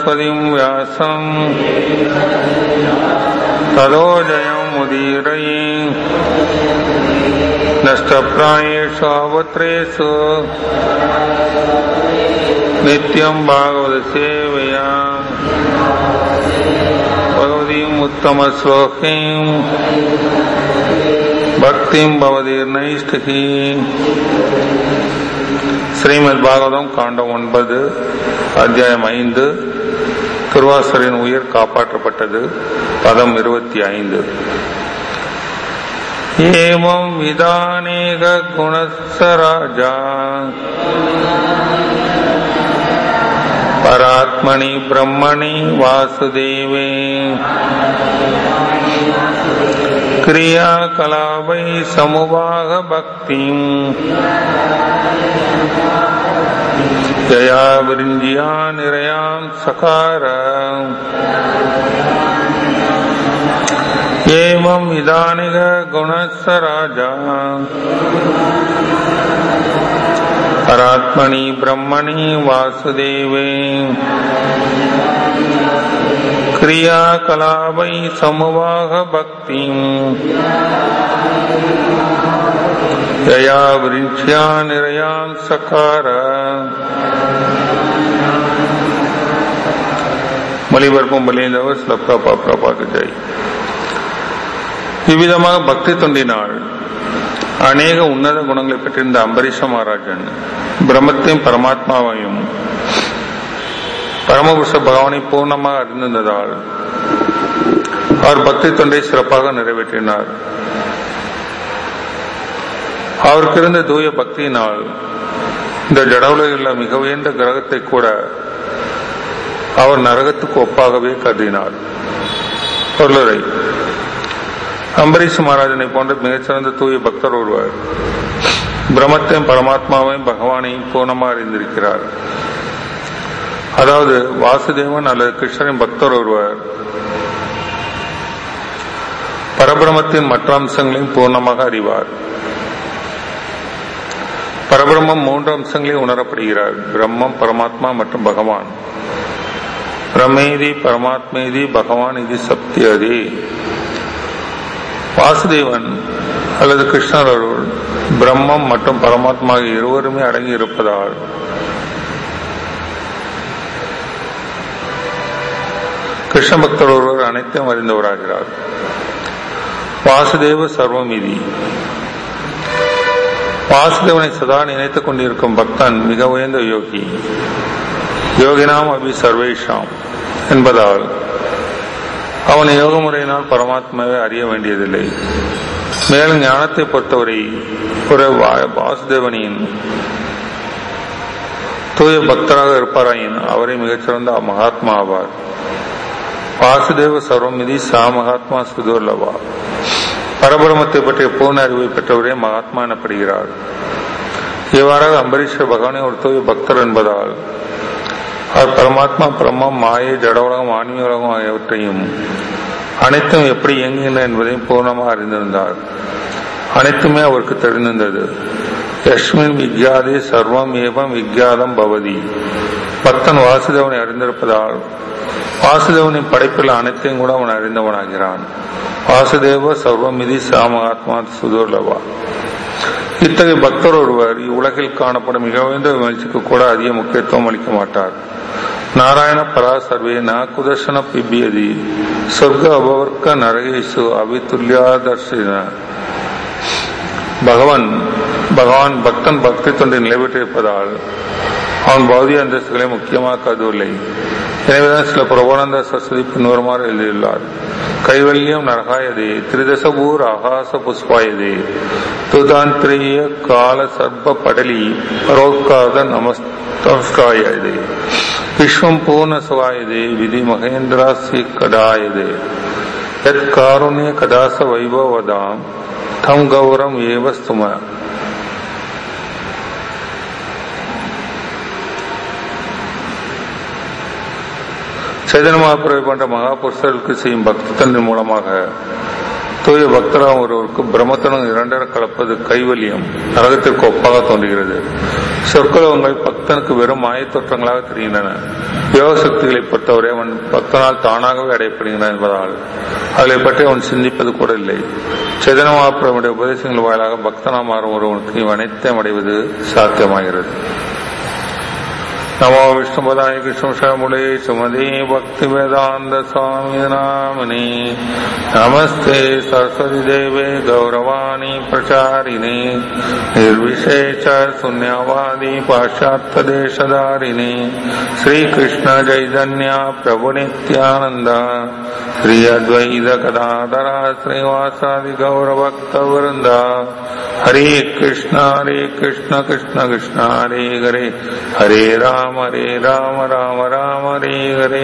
बृहस्पतिं व्यासम् तदो जयमुदीरये नष्टप्रायेषु आवत्रेषु नित्यं भागवतसेवया भगवतीम् उत्तमश्लोकीम् भक्तिं भवதீர்நைஷ்டிகி ஸ்ரீமத் பாகவதம் காண்டம் ஒன்பது அத்தியாயம் ஐந்து திருவாசரின் உயிர் காப்பாற்றப்பட்டது பதம் இருபத்தி ஐந்து ஏவம் விதானேக குணசராஜா பராத்மணி பிரம்மணி வாசுதேவே क्रियाकलापै समुवाह भक्तिम् जया वृञ्जिया निरयाम् सकार एवम् इदानिग गुणस्य राजा परात्मनि ब्रह्मणि वासुदेवे क्रियाकलापै समुवाह भक्तिम् यया वृक्ष्या निरयाम् सकार மொழிபெயர்ப்பும் பலியந்தவர் சில பிரபா பிரபாக்கு ஜெய் இவ்விதமாக பக்தி தொண்டினாள் அநேக உன்னத குணங்களை பெற்றிருந்த அம்பரீஷ மகாராஜன் பிரம்மத்தையும் பரமாத்மாவையும் பரமபுருஷ பகவானை பூர்ணமாக அறிந்திருந்ததால் அவர் பக்தி தொண்டை சிறப்பாக நிறைவேற்றினார் அவருக்கு இருந்த தூய பக்தியினால் இந்த ஜடவுலகில் மிக உயர்ந்த கிரகத்தை கூட அவர் நரகத்துக்கு ஒப்பாகவே கருதினார் பொருளரை அம்பரீஷ் மகாராஜனை போன்ற மிகச்சிறந்த தூய பக்தர் ஒருவர் பிரம்மத்தையும் பரமாத்மாவையும் பகவானையும் பூர்ணமாக அறிந்திருக்கிறார் அதாவது வாசுதேவன் அல்லது கிருஷ்ணரின் பக்தர் ஒருவர் பரபிரமத்தின் மற்ற அம்சங்களையும் பூர்ணமாக அறிவார் பரபிரம்மம் மூன்று அம்சங்களையும் உணரப்படுகிறார் பிரம்மம் பரமாத்மா மற்றும் பகவான் பிரமேதி பரமாத்மேதி பகவான் இது சப்தியதி வாசுதேவன் அல்லது கிருஷ்ணர் ஒருவர் பிரம்மம் மற்றும் பரமாத்மா இருவருமே அடங்கி இருப்பதால் கிருஷ்ண பக்தர் ஒருவர் அனைத்தையும் அறிந்தவராகிறார் வாசுதேவ சர்வமிதி வாசுதேவனை சதா நினைத்துக் கொண்டிருக்கும் பக்தன் மிக உயர்ந்த யோகி யோகினாம் அபி சர்வேஷாம் என்பதால் அவன் யோக முறையினால் பரமாத்மாவை அறிய வேண்டியதில்லை மேலும் ஞானத்தை பொறுத்தவரை ஒரு வாசுதேவனின் தூய பக்தராக இருப்பாராயின் அவரை மிகச்சிறந்த மகாத்மா ஆவார் வாசுதேவ சர்வமிதி சா மகாத்மா சுதுர்லவா பரபிரமத்தை பற்றிய பூர்ண அறிவை பெற்றவரே மகாத்மா எனப்படுகிறார் இவ்வாறாக அம்பரீஷ பகவானே ஒரு தூய பக்தர் என்பதால் அவர் பரமாத்மா பிரம்மம் மாயை ஜட உலகம் ஆன்மீக உலகம் ஆகியவற்றையும் அனைத்தும் எப்படி இயங்குகின்றன என்பதையும் பூர்ணமாக அறிந்திருந்தார் அனைத்துமே அவருக்கு தெரிந்திருந்தது யஸ்மின் விக்யாதே சர்வம் ஏவம் விக்யாதம் பவதி பக்தன் வாசுதேவனை அறிந்திருப்பதால் வாசுதேவனின் படைப்பில் அனைத்தையும் கூட அவன் அறிந்தவனாகிறான் வாசுதேவ சர்வமிதி சாமகாத்மா சுதுர்லவா இத்தகைய பக்தர் ஒருவர் இவ்வுலகில் காணப்படும் மிக உயர்ந்த முயற்சிக்கு கூட அதிக முக்கியத்துவம் அளிக்க மாட்டார் நாராயண பரா சர்வே ந குதர்ஷன பிபியதி சொர்க்க அபவர்க்க நரகேசு அவிதுல்யாதர்ஷின பகவான் பகவான் பக்தன் பக்தி தொண்டை நிறைவேற்றியிருப்பதால் அவன் பௌதிக அந்தஸ்துகளை முக்கியமாக கருதவில்லை எனவேதான் சில பிரபுவானந்த சரஸ்வதி பின்வருமாறு எழுதியுள்ளார் கைவல்யம் நரகாயதே திரிதசபூர் ஆகாச புஷ்பாயதே துதாந்திரிய கால சர்ப படலி பரோக்காத நமஸ்தம்ஸ்காயதே விஸ்வம் பூர்ண சுவாயதே விதி மகேந்திராசி கடாயதே யத் காருண்ய கதாச வைபவதாம் தம் கௌரம் ஏவ ஸ்தும சைதன்ய மகாபுரை போன்ற மகாபுருஷர்களுக்கு செய்யும் பக்தி தந்தின் மூலமாக தூய பக்தராக ஒருவருக்கு பிரம்மத்துடன் இரண்டர கலப்பது கைவல்யம் நரகத்திற்கு ஒப்பாக தோன்றுகிறது சொற்களவங்கள் பக்தனுக்கு வெறும் மாயத்தோற்றங்களாக தெரிகின்றன யோக சக்திகளை பொறுத்தவரை அவன் பக்தனால் தானாகவே அடையப்படுகிறான் என்பதால் அதை பற்றி அவன் சிந்திப்பது கூட இல்லை சேதனமாப்பிரமுடைய உபதேசங்கள் வாயிலாக பக்தனா மாறும் ஒருவனுக்கு இவ் அனைத்தையும் அடைவது சாத்தியமாகிறது नमो विष्णुपदाय कृष्णशमुले सुमदे भक्ति वेदांत स्वामी नामने नमस्ते सरस्वती देवे गौरवाणी प्रचारिणे निर्विशेष शून्यवादी पाश्चात्य देशधारिणे श्रीकृष्ण चैतन्य प्रभु नित्यानंद श्री अद्वैत कदाधरा श्रीवासादि गौरभक्त वृंद हरे कृष्ण हरे कृष्ण कृष्ण कृष्ण हरे हरे हरे राम ஹரே ராம ராம ராம ஹரே ஹரே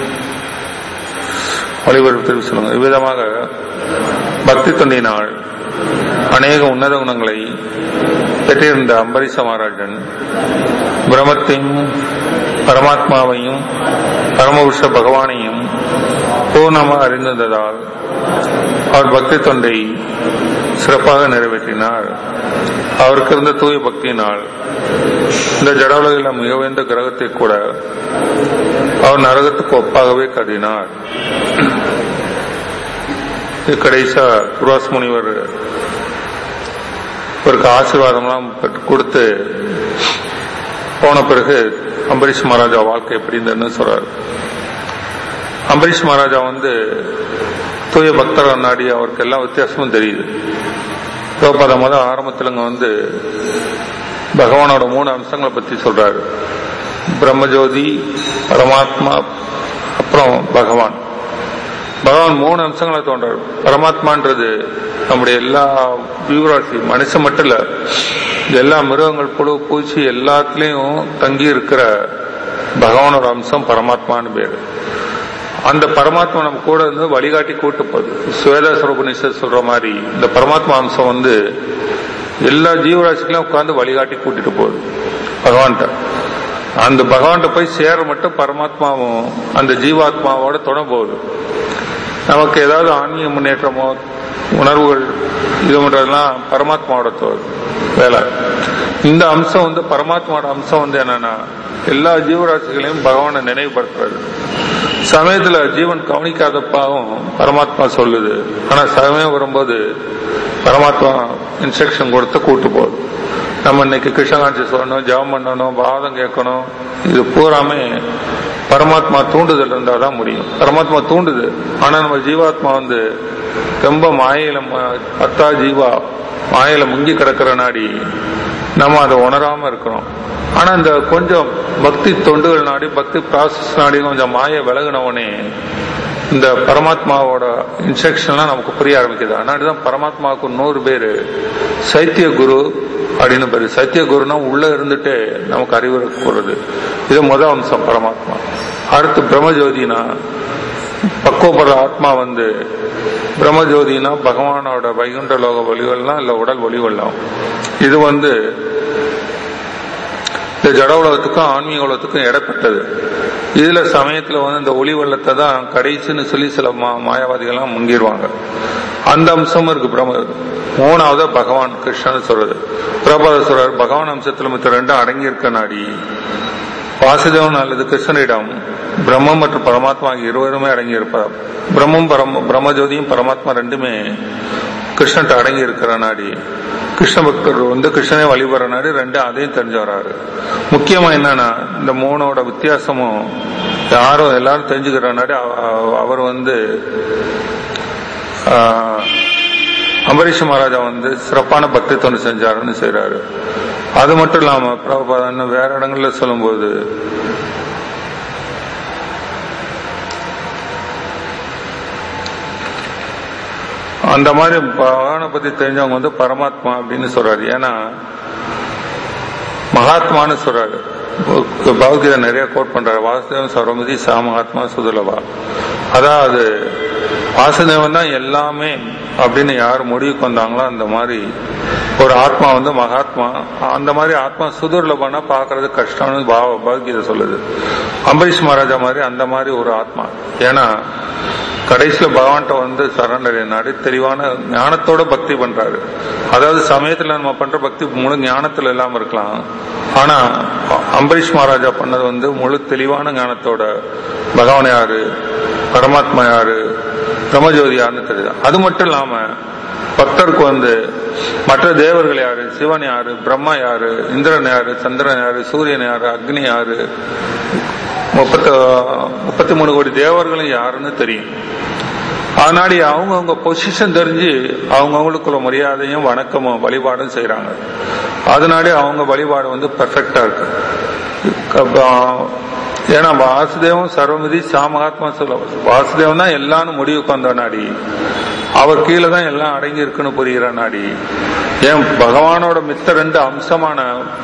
ஒளிபரப்பு சொல்லுங்க இவ்விதமாக பக்தி தொண்டினால் அநேக உன்னத குணங்களை பெற்றிருந்த அம்பரீஷ மகாராஜன் பிரம்மத்தையும் பரமாத்மாவையும் பரமபுருஷ பகவானையும் பூர்ணமாக அறிந்திருந்ததால் அவர் பக்தி தொண்டை சிறப்பாக நிறைவேற்றினார் அவருக்கு இருந்த தூய பக்தியினால் இந்த ஜடாலகில மிக உயர்ந்த கிரகத்தை கூட அவர் நரகத்துக்கு ஒப்பாகவே கருதினார் கடைசா துராஸ் முனிவர் இவருக்கு ஆசீர்வாதம்லாம் கொடுத்து போன பிறகு அம்பரீஷ் மகாராஜா வாழ்க்கை எப்படி இருந்ததுன்னு சொல்றாரு அம்பரீஷ் மகாராஜா வந்து தூய பக்தர் நாடி அவருக்கு எல்லா வித்தியாசமும் தெரியுது சிவபாத மத ஆரம்பத்திலங்க வந்து பகவானோட மூணு அம்சங்களை பத்தி சொல்றாரு பிரம்மஜோதி பரமாத்மா அப்புறம் பகவான் பகவான் மூணு அம்சங்களை தோன்றாரு பரமாத்மான்றது நம்முடைய எல்லா ஜீவராசி மனுஷன் மட்டும் இல்ல எல்லா மிருகங்கள் புழு பூச்சி எல்லாத்துலயும் தங்கி இருக்கிற பகவானோட அம்சம் பரமாத்மான்னு பேரு அந்த பரமாத்மா நம்ம கூட இருந்து வழிகாட்டி கூட்டு போகுது சுவேதாசுர உபநிஷத் சொல்ற மாதிரி இந்த பரமாத்மா அம்சம் வந்து எல்லா ஜீவராசிகளையும் உட்கார்ந்து வழிகாட்டி கூட்டிட்டு போகுது பகவான்கிட்ட அந்த பகவான்கிட்ட போய் சேர மட்டும் பரமாத்மாவும் அந்த ஜீவாத்மாவோட துணை போகுது நமக்கு ஏதாவது ஆன்மீக முன்னேற்றமோ உணர்வுகள் இது பண்றதெல்லாம் பரமாத்மாவோட தோல் வேலை இந்த அம்சம் வந்து பரமாத்மாவோட அம்சம் வந்து என்னன்னா எல்லா ஜீவராசிகளையும் பகவானை நினைவுபடுத்துறது சமயத்துல ஜீவன் கவனிக்காதப்பாவும் பரமாத்மா சொல்லுது ஆனா சமயம் வரும்போது பரமாத்மா இன்ஸ்ட்ரக்ஷன் கொடுத்து கூட்டு போகுது நம்ம இன்னைக்கு கிருஷ்ணகாட்சி சொல்லணும் ஜபம் பண்ணணும் பாதம் கேட்கணும் இது பூராமே பரமாத்மா தூண்டுதல் இருந்தால் தான் முடியும் பரமாத்மா தூண்டுது ஆனா நம்ம ஜீவாத்மா வந்து ரொம்ப மாயில பத்தா ஜீவா மாயில முங்கி கிடக்கிற நாடி நம்ம அதை உணராம இருக்கிறோம் ஆனா இந்த கொஞ்சம் பக்தி தொண்டுகள் நாடி பக்தி ப்ராசஸ் நாடி கொஞ்சம் மாய விலகினவனே இந்த பரமாத்மாவோட இன்ஸ்ட்ரக்ஷன்லாம் நமக்கு புரிய ஆரம்பிக்குது அதனாடிதான் பரமாத்மாவுக்கு நூறு பேரு சைத்திய குரு அப்படின்னு பேரு சத்திய குருனா உள்ள இருந்துட்டு நமக்கு அறிவுரை கூறுறது இது முத அம்சம் பரமாத்மா அடுத்து பிரம்மஜோதினா பக்குவப்படுற ஆத்மா வந்து பிரம்மஜோதினா பகவானோட வைகுண்ட லோக ஒளிகள்லாம் இல்ல உடல் ஒளிகள்லாம் இது வந்து இந்த ஜட உலகத்துக்கும் ஆன்மீக உலகத்துக்கும் இடப்பட்டது இதுல சமயத்துல வந்து இந்த ஒளி வெள்ளத்தை தான் கடைசின்னு சொல்லி சில மாயாவாதிகள்லாம் முங்கிடுவாங்க அந்த அம்சமும் இருக்கு பிரம்ம மூணாவது பகவான் கிருஷ்ணன் சொல்றது பிரபாத சொல்றாரு பகவான் அம்சத்துல மத்த ரெண்டும் அடங்கி இருக்க நாடி வாசுதேவன் அல்லது கிருஷ்ணனிடம் பிரம்மம் மற்றும் பரமாத்மா ஆகிய இருவருமே அடங்கி இருப்பார் பிரம்மம் பரம பிரம்மஜோதியும் பரமாத்மா ரெண்டுமே கிருஷ்ணன் அடங்கி இருக்கிற நாடி கிருஷ்ண பக்தர் வந்து கிருஷ்ணனை வழிபடுற நாடி ரெண்டும் அதையும் தெரிஞ்சு வராரு முக்கியமா என்னன்னா இந்த மூணோட வித்தியாசமும் யாரும் எல்லாரும் தெரிஞ்சுக்கிற நாடி அவர் வந்து அம்பரீஷ் மகாராஜா வந்து சிறப்பான பக்தி தொண்டு செஞ்சாருன்னு செய்யறாரு அது மட்டும் இல்லாம பிரபாதம் வேற இடங்கள்ல சொல்லும்போது அந்த மாதிரி பகவானை பத்தி தெரிஞ்சவங்க வந்து பரமாத்மா அப்படின்னு சொல்றாரு ஏன்னா மகாத்மான்னு சொல்றாரு பகவத்கீதை நிறைய கோட் பண்றாரு வாசுதேவன் சர்வமதி சா மகாத்மா சுதுலபா அதாவது வாசுதேவன் தான் எல்லாமே அப்படின்னு யார் முடிவுக்கு வந்தாங்களோ அந்த மாதிரி ஒரு ஆத்மா வந்து மகாத்மா அந்த மாதிரி ஆத்மா சுதுர்லபனா பாக்குறது கஷ்டம்னு பகவத்கீதை சொல்லுது அம்பரீஷ் மகாராஜா மாதிரி அந்த மாதிரி ஒரு ஆத்மா ஏன்னா கடைசியில பகவான்கிட்ட வந்து சரணடைனாடி தெளிவான ஞானத்தோட பக்தி பண்றாரு அதாவது சமயத்துல நம்ம பண்ற பக்தி முழு ஞானத்துல இல்லாம இருக்கலாம் ஆனா அம்பரீஷ் மகாராஜா பண்ணது வந்து முழு தெளிவான ஞானத்தோட பகவான் யாரு பரமாத்மா யாரு பிரம்மஜோதி யாருன்னு தெரியுது அது மட்டும் இல்லாம பக்தருக்கு வந்து மற்ற தேவர்கள் யாரு சிவன் யாரு பிரம்மா யாரு இந்திரன் யாரு சந்திரன் யாரு சூரியன் யாரு அக்னி யாரு முப்பத்தி முப்பத்தி மூணு கோடி தேவர்களும் யாருன்னு தெரியும் அதனாடி அவங்கவுங்க பொசிஷன் தெரிஞ்சு அவங்கவுங்களுக்குள்ள மரியாதையும் வணக்கமும் வழிபாடும் செய்யறாங்க அதனாடி அவங்க வழிபாடு வந்து பெர்ஃபெக்டா இருக்கு அப்ப, ஏன்னா வாசுதேவம் சர்வமிதி சாமகாத்மா சொல்ல வாசுதேவன் தான் எல்லாரும் முடிவுக்கு வந்த நாடி அவர் கீழே தான் எல்லாம் அடங்கி இருக்குன்னு புரிகிற நாடி ஏன் பகவானோட மித்த ரெண்டு அம்சமான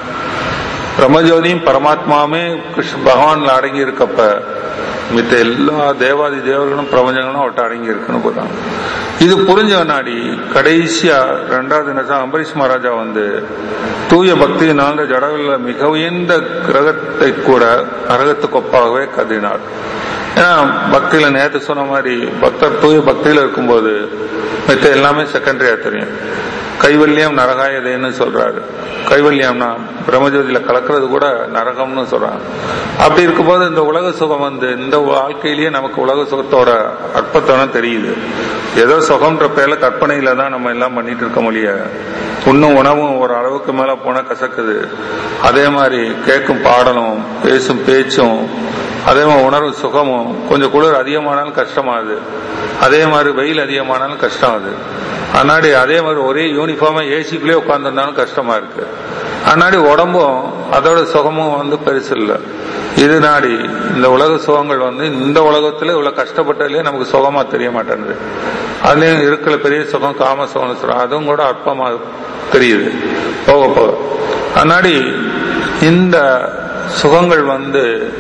பிரம்மஜோதியும் பரமாத்மாவுமே கிருஷ்ண பகவான்ல அடங்கி இருக்கப்ப மித்த எல்லா தேவாதி தேவர்களும் பிரபஞ்சங்களும் அவட்ட அடங்கி இருக்குன்னு போறாங்க இது புரிஞ்ச நாடி கடைசியா ரெண்டாவது நிமிஷம் அம்பரீஷ் மகாராஜா வந்து தூய பக்தியினால் ஜடவில் மிக உயர்ந்த கிரகத்தை கூட நரகத்துக்கு ஒப்பாகவே கருதினார் ஏன்னா பக்தியில நேத்து சொன்ன மாதிரி பக்தர் தூய பக்தியில இருக்கும்போது மித்த எல்லாமே செகண்டரியா தெரியும் கைவல்யம் நரகாயதேன்னு சொல்றாரு கைவல்யம்னா பிரம்மஜோதியில கலக்கிறது கூட நரகம்னு சொல்றாங்க அப்படி இருக்கும்போது இந்த உலக சுகம் வந்து இந்த வாழ்க்கையிலேயே நமக்கு உலக சுகத்தோட அற்பத்தனம் தெரியுது ஏதோ சுகம்ன்ற பேர்ல கற்பனையில தான் நம்ம எல்லாம் பண்ணிட்டு இருக்க முடிய உண்ணும் உணவும் ஒரு அளவுக்கு மேல போனா கசக்குது அதே மாதிரி கேட்கும் பாடலும் பேசும் பேச்சும் அதே மாதிரி உணர்வு சுகமும் கொஞ்சம் குளிர் அதிகமானாலும் கஷ்டமாகுது அதே மாதிரி வெயில் அதிகமானாலும் கஷ்டம் அது அன்னாடி அதே மாதிரி ஒரே யூனிஃபார்மா ஏசிக்குள்ளே உட்காந்துருந்தாலும் கஷ்டமா இருக்கு அன்னாடி உடம்பும் அதோட சுகமும் வந்து பெருசு இல்லை இது நாடி இந்த உலக சுகங்கள் வந்து இந்த உலகத்துல இவ்வளவு கஷ்டப்பட்டதுலயே நமக்கு சுகமா தெரிய மாட்டேங்குது அதுலயும் இருக்கிற பெரிய சுகம் காம சுகம்னு சொல்றோம் அதுவும் கூட அற்பமா தெரியுது போக போக அன்னாடி இந்த சுகங்கள் வந்து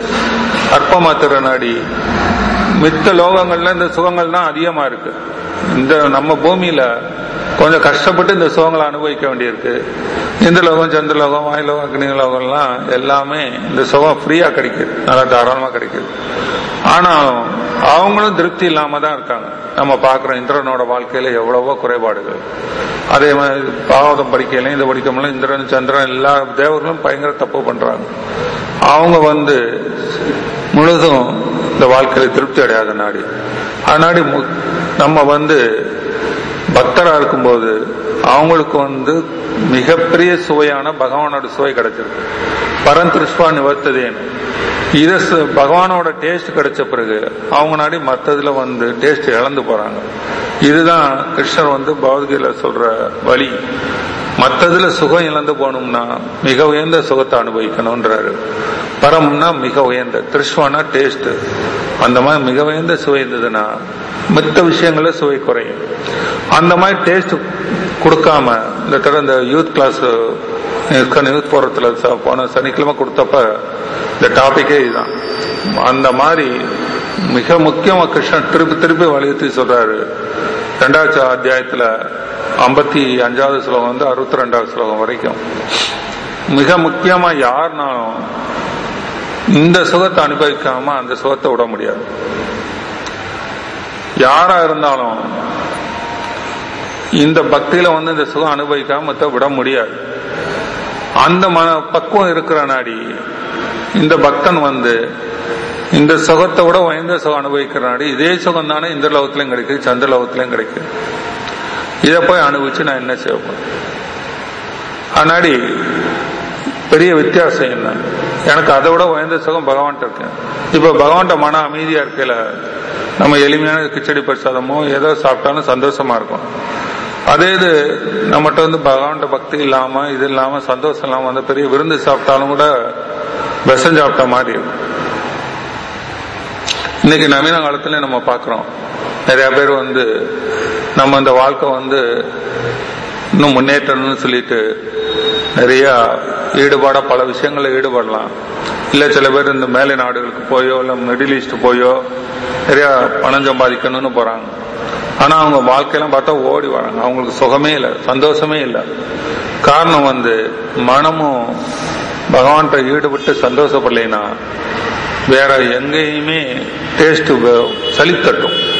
அற்பமா திற நாடி மித்த லோகங்கள்ல இந்த சுகங்கள் தான் அதிகமா இருக்கு இந்த நம்ம பூமியில கொஞ்சம் கஷ்டப்பட்டு இந்த சுகங்களை அனுபவிக்க வேண்டியிருக்கு இந்த லோகம் சந்திரலோகம் வாயுலோகம் அக்னி லோகம்லாம் எல்லாமே இந்த சுகம் ஃப்ரீயா கிடைக்குது நல்லா தாராளமா கிடைக்குது ஆனாலும் அவங்களும் திருப்தி இல்லாம தான் இருக்காங்க நம்ம பாக்குறோம் இந்திரனோட வாழ்க்கையில எவ்வளவோ குறைபாடுகள் அதே மாதிரி பாவதம் படிக்கையில இந்த படிக்கமெல்லாம் இந்திரன் சந்திரன் எல்லா தேவர்களும் பயங்கர தப்பு பண்றாங்க அவங்க வந்து முழுதும் இந்த வாழ்க்கையில திருப்தி அடையாத நாடி அதனாடி மு- நம்ம வந்து பக்தரா இருக்கும்போது அவங்களுக்கு வந்து மிகப்பெரிய சுவையான பகவானோட சுவை கிடைச்சிருக்கு பரந்திருஷ்பா நிவர்த்ததேன்னு இத ச- பகவானோட டேஸ்ட் கிடைச்ச பிறகு அவங்க நாடி மத்ததுல வந்து டேஸ்ட் இழந்து போறாங்க இதுதான் கிருஷ்ணர் வந்து பகவத்கீதையில சொல்ற வழி மத்ததுல சுகம் இழந்து போகணும்னா மிக உயர்ந்த சுகத்தை அனுபவிக்கணும்ன்றாரு பரம்னா மிக உயர்ந்த திருஷ்வானா டேஸ்ட் அந்த மாதிரி மிக உயர்ந்த சுவை இருந்ததுன்னா மித்த விஷயங்கள சுவை குறையும் அந்த மாதிரி டேஸ்ட் கொடுக்காம இந்த தடவை இந்த யூத் கிளாஸ் யூத் போறதுல ச- போன சனிக்கிழமை கொடுத்தப்ப இந்த டாபிக்கே இதுதான் அந்த மாதிரி மிக முக்கியமா கிருஷ்ணன் திருப்பி திருப்பி வலியுறுத்தி சொல்றாரு ரெண்டாவது அத்தியாயத்துல ஐம்பத்தி அஞ்சாவது ஸ்லோகம் வந்து அறுபத்தி ரெண்டாவது ஸ்லோகம் வரைக்கும் மிக முக்கியமா யாருனாலும் இந்த சுகத்தை அனுபவிக்காம அந்த சுகத்தை விட முடியாது யாரா இருந்தாலும் இந்த பக்தியில வந்து இந்த சுகம் அனுபவிக்காம மத்த விட முடியாது அந்த மன பக்குவம் இருக்கிற நாடி இந்த பக்தன் வந்து இந்த சுகத்தை விட உயர்ந்த சுகம் அனுபவிக்கிற நாடி இதே சுகம் தானே இந்த லோகத்திலையும் கிடைக்குது சந்திர லோகத்திலையும் கிடைக்குது இதை போய் அனுபவிச்சு நான் என்ன செய்வேன் அதனாடி பெரிய வித்தியாசம் என்ன எனக்கு அதை விட உயர்ந்த சுகம் பகவான்கிட்ட இருக்கேன் இப்ப பகவான்கிட்ட மன அமைதியா இருக்கையில நம்ம எளிமையான கிச்சடி பிரசாதமோ ஏதோ சாப்பிட்டாலும் சந்தோஷமா இருக்கும் அதே இது நம்மகிட்ட வந்து பகவான்கிட்ட பக்தி இல்லாம இது இல்லாம சந்தோஷம் இல்லாம வந்து பெரிய விருந்து சாப்பிட்டாலும் கூட விஷம் சாப்பிட்ட மாதிரி இருக்கும் இன்னைக்கு நவீன காலத்துல நம்ம பாக்குறோம் நிறைய பேர் வந்து நம்ம இந்த வாழ்க்கை வந்து இன்னும் முன்னேற்றணும்னு சொல்லிட்டு நிறைய ஈடுபாடா பல விஷயங்கள்ல ஈடுபடலாம் இல்ல சில பேர் இந்த மேலை நாடுகளுக்கு போயோ இல்ல மிடில் ஈஸ்ட் போயோ நிறைய பணம் சம்பாதிக்கணும்னு போறாங்க ஆனா அவங்க வாழ்க்கையெல்லாம் பார்த்தா ஓடி வராங்க அவங்களுக்கு சுகமே இல்லை சந்தோஷமே இல்லை காரணம் வந்து மனமும் பகவான்கிட்ட ஈடுபட்டு சந்தோஷப்படலைன்னா வேற எங்கேயுமே டேஸ்ட் சலித்தட்டும்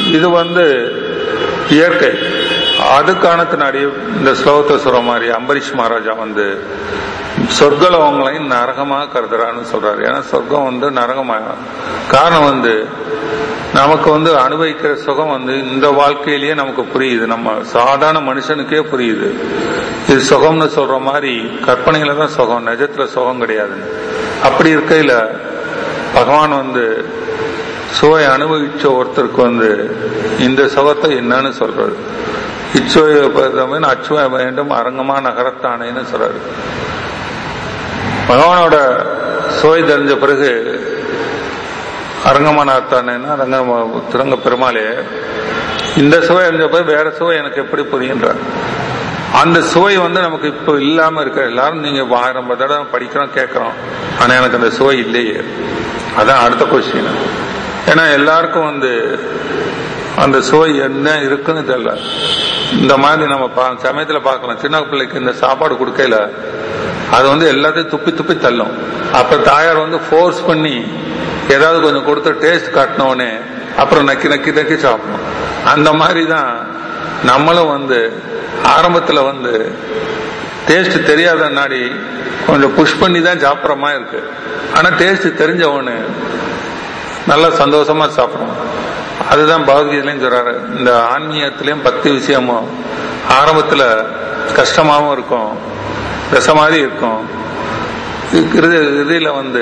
இது வந்து இயற்கை அது காரணத்தினாடி இந்த ஸ்லோகத்தை சொல்ற மாதிரி அம்பரீஷ் மகாராஜா வந்து சொர்க்கலோகங்களையும் நரகமாக கருதுறான்னு சொல்றாரு ஏன்னா சொர்க்கம் வந்து நரகமா காரணம் வந்து நமக்கு வந்து அனுபவிக்கிற சுகம் வந்து இந்த வாழ்க்கையிலேயே நமக்கு புரியுது நம்ம சாதாரண மனுஷனுக்கே புரியுது இது சுகம்னு சொல்ற மாதிரி கற்பனையில தான் சுகம் நிஜத்துல சுகம் கிடையாதுன்னு அப்படி இருக்கையில பகவான் வந்து சுவை அனுபவிச்ச ஒருத்தருக்கு வந்து இந்த சுகத்தை என்னன்னு சொல்றது இச்சுவை அச்சுவை வேண்டும் அரங்கமா நகரத்தானேன்னு சொல்றாரு பகவானோட சுவை தெரிஞ்ச பிறகு அரங்கமானாத்தானேன்னா அரங்க திருங்க பெருமாளே இந்த சுவை அறிஞ்ச பிறகு வேற சுவை எனக்கு எப்படி புரியுன்றார் அந்த சுவை வந்து நமக்கு இப்போ இல்லாம இருக்க எல்லாரும் நீங்க ஆயிரம் தடவை படிக்கிறோம் கேட்கிறோம் ஆனா எனக்கு அந்த சுவை இல்லையே அதான் அடுத்த கொஸ்டின் ஏன்னா எல்லாருக்கும் வந்து அந்த சுவை என்ன இருக்குன்னு தெரியல இந்த மாதிரி நம்ம பா- சமயத்துல பார்க்கலாம் சின்ன பிள்ளைக்கு இந்த சாப்பாடு கொடுக்கல அது வந்து எல்லாத்தையும் துப்பி துப்பி தள்ளும் அப்ப தாயார் வந்து ஃபோர்ஸ் பண்ணி ஏதாவது கொஞ்சம் கொடுத்து டேஸ்ட் காட்டினோடனே அப்புறம் நக்கி நக்கி நக்கி சாப்பிடணும் அந்த மாதிரி தான் நம்மளும் வந்து ஆரம்பத்துல வந்து டேஸ்ட் தெரியாத நாடி கொஞ்சம் புஷ் பண்ணி தான் சாப்பிட்ற மாதிரி இருக்கு ஆனா டேஸ்ட் தெரிஞ்சவனு நல்லா சந்தோஷமா சாப்பிடணும் அதுதான் பகவத்கீதையிலையும் சொல்றாரு இந்த ஆன்மீகத்திலையும் பக்தி விஷயமும் ஆரம்பத்துல கஷ்டமாவும் இருக்கும் விஷ மாதிரி இருக்கும் இறுதியில வந்து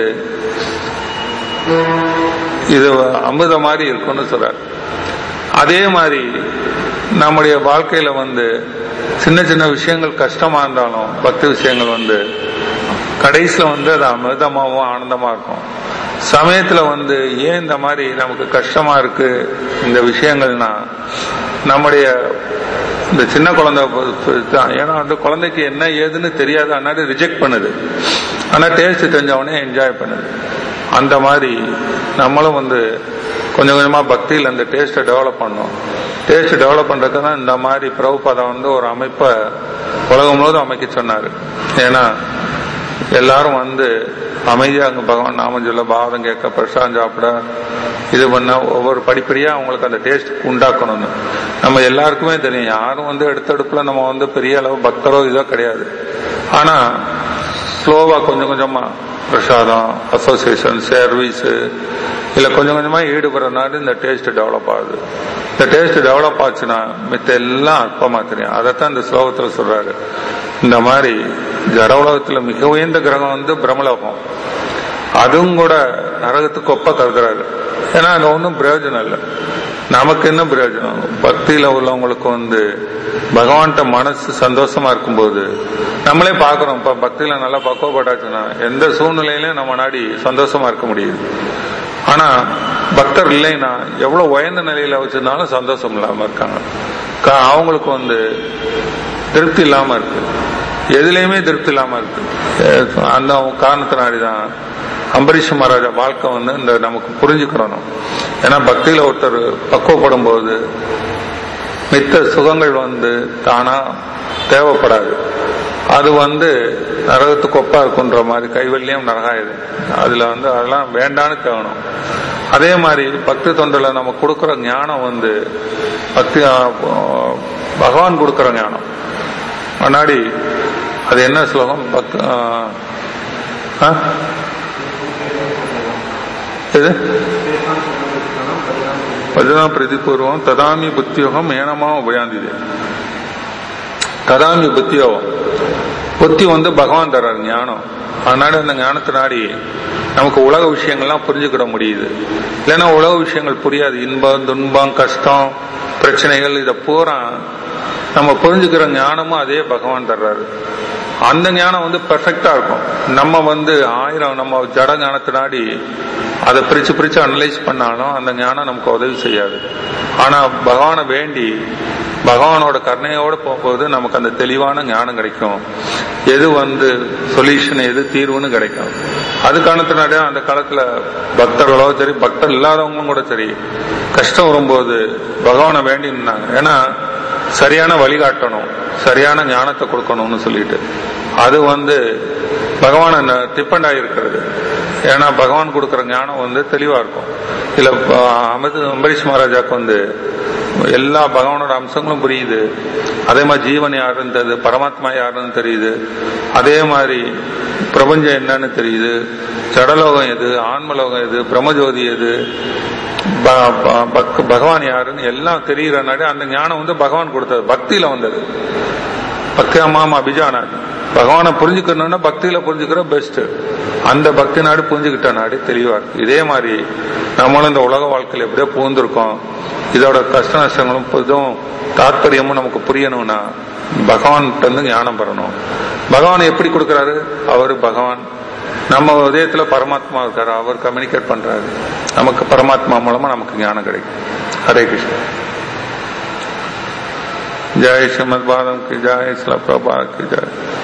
இது அமிர்த மாதிரி இருக்கும்னு சொல்றாரு அதே மாதிரி நம்முடைய வாழ்க்கையில வந்து சின்ன சின்ன விஷயங்கள் கஷ்டமா இருந்தாலும் பக்தி விஷயங்கள் வந்து கடைசியில வந்து அது அமிர்தமாவும் ஆனந்தமா இருக்கும் சமயத்துல வந்து ஏன் இந்த மாதிரி நமக்கு கஷ்டமா இருக்கு இந்த விஷயங்கள்னா நம்முடைய இந்த சின்ன குழந்தை தான். ஏன்னா வந்து குழந்தைக்கு என்ன ஏதுன்னு தெரியாது அதனால ரிஜெக்ட் பண்ணுது ஆனா டேஸ்ட் தெரிஞ்சவனே என்ஜாய் பண்ணுது அந்த மாதிரி நம்மளும் வந்து கொஞ்சம் கொஞ்சமா பக்தியில் அந்த டேஸ்ட்டை டெவலப் பண்ணோம் டேஸ்ட் டெவலப் பண்றதுக்கு தான் இந்த மாதிரி பிரபுபாதம் வந்து ஒரு அமைப்பை உலகம் முழுவதும் அமைக்க சொன்னாரு ஏன்னா எல்லாரும் வந்து அமைதியா அங்க பகவான் நாமம் சொல்ல பாவம் கேட்க பிரசாதம் சாப்பிட இது பண்ண ஒவ்வொரு படிப்படியா அவங்களுக்கு அந்த டேஸ்ட் உண்டாக்கணும்னு நம்ம எல்லாருக்குமே தெரியும் யாரும் வந்து எடுத்தடுப்புல நம்ம வந்து பெரிய அளவு பக்தரோ இதோ கிடையாது ஆனா ஸ்லோவா கொஞ்சம் கொஞ்சமா பிரசாதம் அசோசியேஷன் சர்வீஸ் இல்ல கொஞ்சம் கொஞ்சமா ஈடுபடுறதுனால இந்த டேஸ்ட் டெவலப் ஆகுது இந்த டேஸ்ட் டெவலப் ஆச்சுன்னா மித்த எல்லாம் அற்பமா தெரியும் அதைத்தான் இந்த ஸ்லோகத்துல சொல்றாரு இந்த மாதிரி ஜட உலகத்துல மிக உயர்ந்த கிரகம் வந்து பிரம்மலோகம் அதுவும் கூட நரகத்துக்கு ஒப்ப கருதுறாரு ஏன்னா அது ஒன்றும் பிரயோஜனம் இல்லை நமக்கு என்ன பிரயோஜனம் பக்தியில உள்ளவங்களுக்கு வந்து பகவான்கிட்ட மனசு சந்தோஷமா இருக்கும்போது நம்மளே பாக்குறோம் இப்ப பக்தியில நல்லா பக்குவப்பட்டாச்சுன்னா எந்த சூழ்நிலையிலும் நம்ம நாடி சந்தோஷமா இருக்க முடியுது ஆனா பக்தர் இல்லைன்னா எவ்வளவு உயர்ந்த நிலையில வச்சிருந்தாலும் சந்தோஷம் இல்லாம இருக்காங்க கா- அவங்களுக்கு வந்து திருப்தி இல்லாம இருக்கு எதுலயுமே திருப்தி இல்லாம இருக்கு அஹ் அந்த காரணத்தினாடிதான் அம்பரீஷ் மகாராஜா வாழ்க்கை வந்து இந்த நமக்கு புரிஞ்சுக்கிறோம் ஏன்னா பக்தியில ஒருத்தர் பக்குவப்படும் போது மித்த சுகங்கள் வந்து தானா தேவைப்படாது அது வந்து நரகத்துக்கு ஒப்பா இருக்குன்ற மாதிரி கைவல்யம் நரகாயுது அதுல வந்து அதெல்லாம் வேண்டான்னு தேவணும் அதே மாதிரி பக்தி தொண்டில் நம்ம கொடுக்கிற ஞானம் வந்து பக்தி ஆ, பகவான் கொடுக்கிற ஞானம் முன்னாடி அது என்ன ஸ்லோகம் பக்தி ஆ, ஆ? எது பஜனா பிரதிபூர்வம் ததாமி புத்தியோகம் ஏனமா உபயாந்திது ததாமி புத்தியோகம் புத்தி வந்து பகவான் தர்றார் ஞானம் அதனால அந்த ஞானத்தினாடி நமக்கு உலக விஷயங்கள்லாம் புரிஞ்சுக்கிட முடியுது இல்லைன்னா உலக விஷயங்கள் புரியாது இன்பம் துன்பம் கஷ்டம் பிரச்சனைகள் இதை பூரா நம்ம புரிஞ்சுக்கிற ஞானமும் அதே பகவான் தர்றாரு அந்த ஞானம் வந்து பெர்ஃபெக்டா இருக்கும் நம்ம வந்து ஆயிரம் நம்ம ஜட ஞானத்தினாடி அதை பிரிச்சு பிரிச்சு அனலைஸ் பண்ணாலும் அந்த ஞானம் நமக்கு உதவி செய்யாது ஆனா பகவானை வேண்டி பகவானோட கருணையோட போகும்போது நமக்கு அந்த தெளிவான ஞானம் கிடைக்கும் எது வந்து சொல்யூஷன் எது தீர்வுன்னு கிடைக்கும் அது காரணத்தினாலே அந்த காலத்துல பக்தர்களோ சரி பக்தர் இல்லாதவங்களும் கூட சரி கஷ்டம் வரும்போது பகவானை வேண்டி நின்னாங்க ஏன்னா சரியான வழிகாட்டணும் சரியான ஞானத்தை கொடுக்கணும்னு சொல்லிட்டு அது வந்து பகவான் டிபெண்ட் ஆகிருக்கிறது ஏன்னா பகவான் கொடுக்கிற ஞானம் வந்து தெளிவா இருக்கும் இல்ல அமிர்த அம்பரீஷ் மகாராஜாக்கு வந்து எல்லா பகவானோட அம்சங்களும் புரியுது அதே மாதிரி ஜீவன் யாருன்னு தெரியுது பரமாத்மா யாருன்னு தெரியுது அதே மாதிரி பிரபஞ்சம் என்னன்னு தெரியுது ஜடலோகம் எது ஆன்மலோகம் எது பிரம்மஜோதி எது ப- ப- பக்- பகவான் யாருன்னு எல்லாம் தெரிகிறனாடி அந்த ஞானம் வந்து பகவான் கொடுத்தது பக்தியில வந்தது பக்தி அம்மாம் அபிஜானாது பகவானை புரிஞ்சுக்கணும்னா பக்தியில புரிஞ்சுக்கிற பெஸ்ட் அந்த பக்தி நாடு புரிஞ்சுக்கிட்ட நாடு தெளிவா இருக்கு இதே மாதிரி நம்மளும் இந்த உலக வாழ்க்கையில எப்படியோ புகுந்திருக்கோம் இதோட கஷ்ட நஷ்டங்களும் இதுவும் தாற்பயமும் நமக்கு புரியணும்னா பகவான் இருந்து ஞானம் பெறணும் பகவான் எப்படி கொடுக்கறாரு அவரு பகவான் நம்ம இதயத்துல பரமாத்மா இருக்காரு அவர் கம்யூனிகேட் பண்றாரு நமக்கு பரமாத்மா மூலமா நமக்கு ஞானம் கிடைக்கும் ஹரே கிருஷ்ணா जय श्रीमद भागवत की जय श्री प्रभा की जय